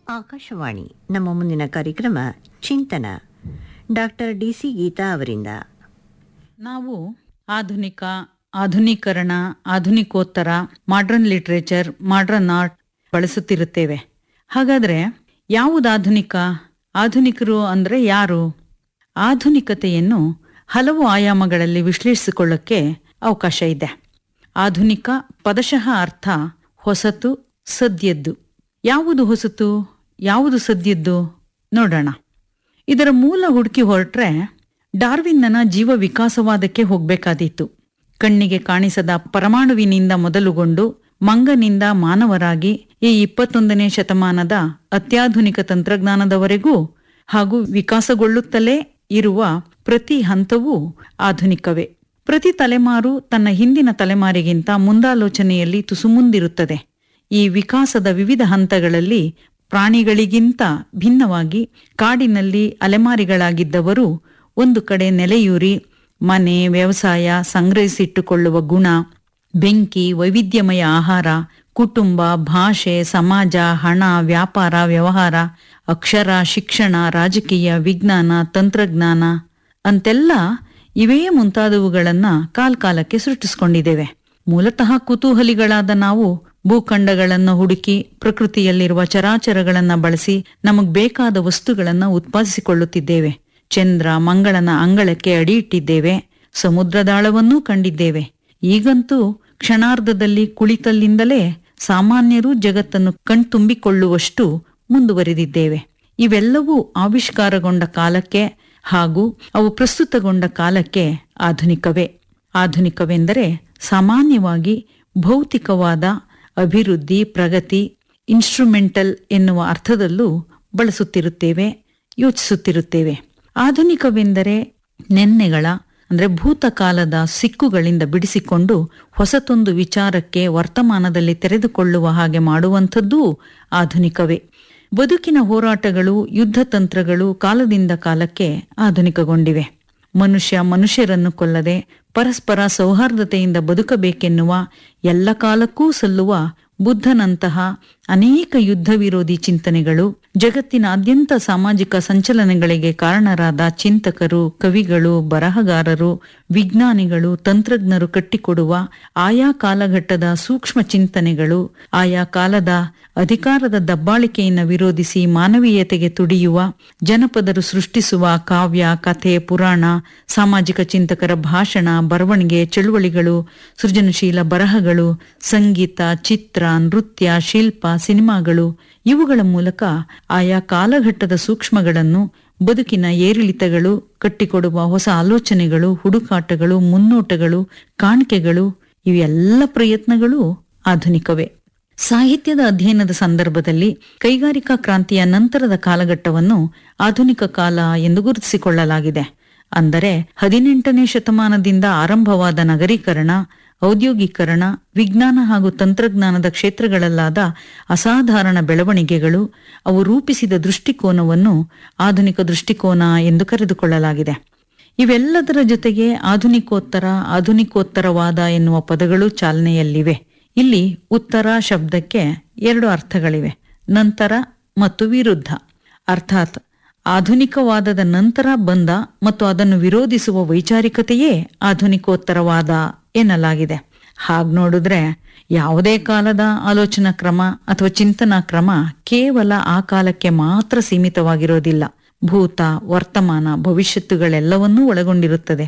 ಆಕಾಶವಾಣಿ ನಮ್ಮ ಮುಂದಿನ ಕಾರ್ಯಕ್ರಮ ಚಿಂತನ ಡಾಕ್ಟರ್ ಡಿ ಸಿ ಗೀತಾ ಅವರಿಂದ ನಾವು ಆಧುನಿಕ ಆಧುನೀಕರಣ ಆಧುನಿಕೋತ್ತರ ಮಾಡ್ರನ್ ಲಿಟ್ರೇಚರ್ ಮಾಡ್ರನ್ ಆರ್ಟ್ ಬಳಸುತ್ತಿರುತ್ತೇವೆ ಹಾಗಾದ್ರೆ ಯಾವುದು ಆಧುನಿಕ ಆಧುನಿಕರು ಅಂದ್ರೆ ಯಾರು ಆಧುನಿಕತೆಯನ್ನು ಹಲವು ಆಯಾಮಗಳಲ್ಲಿ ವಿಶ್ಲೇಷಿಸಿಕೊಳ್ಳಕ್ಕೆ ಅವಕಾಶ ಇದೆ ಆಧುನಿಕ ಪದಶಃ ಅರ್ಥ ಹೊಸತು ಸದ್ಯದ್ದು ಯಾವುದು ಹೊಸತು ಯಾವುದು ಸದ್ಯದ್ದು ನೋಡೋಣ ಇದರ ಮೂಲ ಹುಡುಕಿ ಹೊರಟ್ರೆ ಡಾರ್ವಿನ್ನನ ಜೀವ ವಿಕಾಸವಾದಕ್ಕೆ ಹೋಗ್ಬೇಕಾದೀತು ಕಣ್ಣಿಗೆ ಕಾಣಿಸದ ಪರಮಾಣುವಿನಿಂದ ಮೊದಲುಗೊಂಡು ಮಂಗನಿಂದ ಮಾನವರಾಗಿ ಈ ಇಪ್ಪತ್ತೊಂದನೇ ಶತಮಾನದ ಅತ್ಯಾಧುನಿಕ ತಂತ್ರಜ್ಞಾನದವರೆಗೂ ಹಾಗೂ ವಿಕಾಸಗೊಳ್ಳುತ್ತಲೇ ಇರುವ ಪ್ರತಿ ಹಂತವೂ ಆಧುನಿಕವೇ ಪ್ರತಿ ತಲೆಮಾರು ತನ್ನ ಹಿಂದಿನ ತಲೆಮಾರಿಗಿಂತ ಮುಂದಾಲೋಚನೆಯಲ್ಲಿ ತುಸು ಮುಂದಿರುತ್ತದೆ ಈ ವಿಕಾಸದ ವಿವಿಧ ಹಂತಗಳಲ್ಲಿ ಪ್ರಾಣಿಗಳಿಗಿಂತ ಭಿನ್ನವಾಗಿ ಕಾಡಿನಲ್ಲಿ ಅಲೆಮಾರಿಗಳಾಗಿದ್ದವರು ಒಂದು ಕಡೆ ನೆಲೆಯೂರಿ ಮನೆ ವ್ಯವಸಾಯ ಸಂಗ್ರಹಿಸಿಟ್ಟುಕೊಳ್ಳುವ ಗುಣ ಬೆಂಕಿ ವೈವಿಧ್ಯಮಯ ಆಹಾರ ಕುಟುಂಬ ಭಾಷೆ ಸಮಾಜ ಹಣ ವ್ಯಾಪಾರ ವ್ಯವಹಾರ ಅಕ್ಷರ ಶಿಕ್ಷಣ ರಾಜಕೀಯ ವಿಜ್ಞಾನ ತಂತ್ರಜ್ಞಾನ ಅಂತೆಲ್ಲ ಇವೇ ಮುಂತಾದವುಗಳನ್ನ ಕಾಲ್ಕಾಲಕ್ಕೆ ಸೃಷ್ಟಿಸಿಕೊಂಡಿದ್ದೇವೆ ಮೂಲತಃ ಕುತೂಹಲಿಗಳಾದ ನಾವು ಭೂಖಂಡಗಳನ್ನು ಹುಡುಕಿ ಪ್ರಕೃತಿಯಲ್ಲಿರುವ ಚರಾಚರಗಳನ್ನ ಬಳಸಿ ನಮಗ್ ಬೇಕಾದ ವಸ್ತುಗಳನ್ನ ಉತ್ಪಾದಿಸಿಕೊಳ್ಳುತ್ತಿದ್ದೇವೆ ಚಂದ್ರ ಮಂಗಳನ ಅಂಗಳಕ್ಕೆ ಅಡಿಯಿಟ್ಟಿದ್ದೇವೆ ಸಮುದ್ರದಾಳವನ್ನೂ ಕಂಡಿದ್ದೇವೆ ಈಗಂತೂ ಕ್ಷಣಾರ್ಧದಲ್ಲಿ ಕುಳಿತಲ್ಲಿಂದಲೇ ಸಾಮಾನ್ಯರು ಜಗತ್ತನ್ನು ಕಣ್ತುಂಬಿಕೊಳ್ಳುವಷ್ಟು ಮುಂದುವರೆದಿದ್ದೇವೆ ಇವೆಲ್ಲವೂ ಆವಿಷ್ಕಾರಗೊಂಡ ಕಾಲಕ್ಕೆ ಹಾಗೂ ಅವು ಪ್ರಸ್ತುತಗೊಂಡ ಕಾಲಕ್ಕೆ ಆಧುನಿಕವೇ ಆಧುನಿಕವೆಂದರೆ ಸಾಮಾನ್ಯವಾಗಿ ಭೌತಿಕವಾದ ಅಭಿವೃದ್ಧಿ ಪ್ರಗತಿ ಇನ್ಸ್ಟ್ರುಮೆಂಟಲ್ ಎನ್ನುವ ಅರ್ಥದಲ್ಲೂ ಬಳಸುತ್ತಿರುತ್ತೇವೆ ಯೋಚಿಸುತ್ತಿರುತ್ತೇವೆ ಆಧುನಿಕವೆಂದರೆ ನೆನ್ನೆಗಳ ಅಂದ್ರೆ ಭೂತಕಾಲದ ಸಿಕ್ಕುಗಳಿಂದ ಬಿಡಿಸಿಕೊಂಡು ಹೊಸತೊಂದು ವಿಚಾರಕ್ಕೆ ವರ್ತಮಾನದಲ್ಲಿ ತೆರೆದುಕೊಳ್ಳುವ ಹಾಗೆ ಮಾಡುವಂಥದ್ದೂ ಆಧುನಿಕವೇ ಬದುಕಿನ ಹೋರಾಟಗಳು ಯುದ್ಧ ತಂತ್ರಗಳು ಕಾಲದಿಂದ ಕಾಲಕ್ಕೆ ಆಧುನಿಕಗೊಂಡಿವೆ ಮನುಷ್ಯ ಮನುಷ್ಯರನ್ನು ಕೊಲ್ಲದೆ ಪರಸ್ಪರ ಸೌಹಾರ್ದತೆಯಿಂದ ಬದುಕಬೇಕೆನ್ನುವ ಎಲ್ಲ ಕಾಲಕ್ಕೂ ಸಲ್ಲುವ ಬುದ್ಧನಂತಹ ಅನೇಕ ಯುದ್ಧ ವಿರೋಧಿ ಚಿಂತನೆಗಳು ಜಗತ್ತಿನಾದ್ಯಂತ ಸಾಮಾಜಿಕ ಸಂಚಲನಗಳಿಗೆ ಕಾರಣರಾದ ಚಿಂತಕರು ಕವಿಗಳು ಬರಹಗಾರರು ವಿಜ್ಞಾನಿಗಳು ತಂತ್ರಜ್ಞರು ಕಟ್ಟಿಕೊಡುವ ಆಯಾ ಕಾಲಘಟ್ಟದ ಸೂಕ್ಷ್ಮ ಚಿಂತನೆಗಳು ಆಯಾ ಕಾಲದ ಅಧಿಕಾರದ ದಬ್ಬಾಳಿಕೆಯನ್ನು ವಿರೋಧಿಸಿ ಮಾನವೀಯತೆಗೆ ತುಡಿಯುವ ಜನಪದರು ಸೃಷ್ಟಿಸುವ ಕಾವ್ಯ ಕಥೆ ಪುರಾಣ ಸಾಮಾಜಿಕ ಚಿಂತಕರ ಭಾಷಣ ಬರವಣಿಗೆ ಚಳುವಳಿಗಳು ಸೃಜನಶೀಲ ಬರಹಗಳು ಸಂಗೀತ ಚಿತ್ರ ನೃತ್ಯ ಶಿಲ್ಪ ಸಿನಿಮಾಗಳು ಇವುಗಳ ಮೂಲಕ ಆಯಾ ಕಾಲಘಟ್ಟದ ಸೂಕ್ಷ್ಮಗಳನ್ನು ಬದುಕಿನ ಏರಿಳಿತಗಳು ಕಟ್ಟಿಕೊಡುವ ಹೊಸ ಆಲೋಚನೆಗಳು ಹುಡುಕಾಟಗಳು ಮುನ್ನೋಟಗಳು ಕಾಣಿಕೆಗಳು ಇವೆಲ್ಲ ಪ್ರಯತ್ನಗಳು ಆಧುನಿಕವೇ ಸಾಹಿತ್ಯದ ಅಧ್ಯಯನದ ಸಂದರ್ಭದಲ್ಲಿ ಕೈಗಾರಿಕಾ ಕ್ರಾಂತಿಯ ನಂತರದ ಕಾಲಘಟ್ಟವನ್ನು ಆಧುನಿಕ ಕಾಲ ಎಂದು ಗುರುತಿಸಿಕೊಳ್ಳಲಾಗಿದೆ ಅಂದರೆ ಹದಿನೆಂಟನೇ ಶತಮಾನದಿಂದ ಆರಂಭವಾದ ನಗರೀಕರಣ ಔದ್ಯೋಗೀಕರಣ ವಿಜ್ಞಾನ ಹಾಗೂ ತಂತ್ರಜ್ಞಾನದ ಕ್ಷೇತ್ರಗಳಲ್ಲಾದ ಅಸಾಧಾರಣ ಬೆಳವಣಿಗೆಗಳು ಅವು ರೂಪಿಸಿದ ದೃಷ್ಟಿಕೋನವನ್ನು ಆಧುನಿಕ ದೃಷ್ಟಿಕೋನ ಎಂದು ಕರೆದುಕೊಳ್ಳಲಾಗಿದೆ ಇವೆಲ್ಲದರ ಜೊತೆಗೆ ಆಧುನಿಕೋತ್ತರ ಆಧುನಿಕೋತ್ತರವಾದ ಎನ್ನುವ ಪದಗಳು ಚಾಲನೆಯಲ್ಲಿವೆ ಇಲ್ಲಿ ಉತ್ತರ ಶಬ್ದಕ್ಕೆ ಎರಡು ಅರ್ಥಗಳಿವೆ ನಂತರ ಮತ್ತು ವಿರುದ್ಧ ಅರ್ಥಾತ್ ಆಧುನಿಕವಾದದ ನಂತರ ಬಂದ ಮತ್ತು ಅದನ್ನು ವಿರೋಧಿಸುವ ವೈಚಾರಿಕತೆಯೇ ಆಧುನಿಕೋತ್ತರವಾದ ಎನ್ನಲಾಗಿದೆ ಹಾಗ್ ನೋಡಿದ್ರೆ ಯಾವುದೇ ಕಾಲದ ಆಲೋಚನಾ ಕ್ರಮ ಅಥವಾ ಚಿಂತನಾ ಕ್ರಮ ಕೇವಲ ಆ ಕಾಲಕ್ಕೆ ಮಾತ್ರ ಸೀಮಿತವಾಗಿರೋದಿಲ್ಲ ಭೂತ ವರ್ತಮಾನ ಭವಿಷ್ಯತ್ತುಗಳೆಲ್ಲವನ್ನೂ ಒಳಗೊಂಡಿರುತ್ತದೆ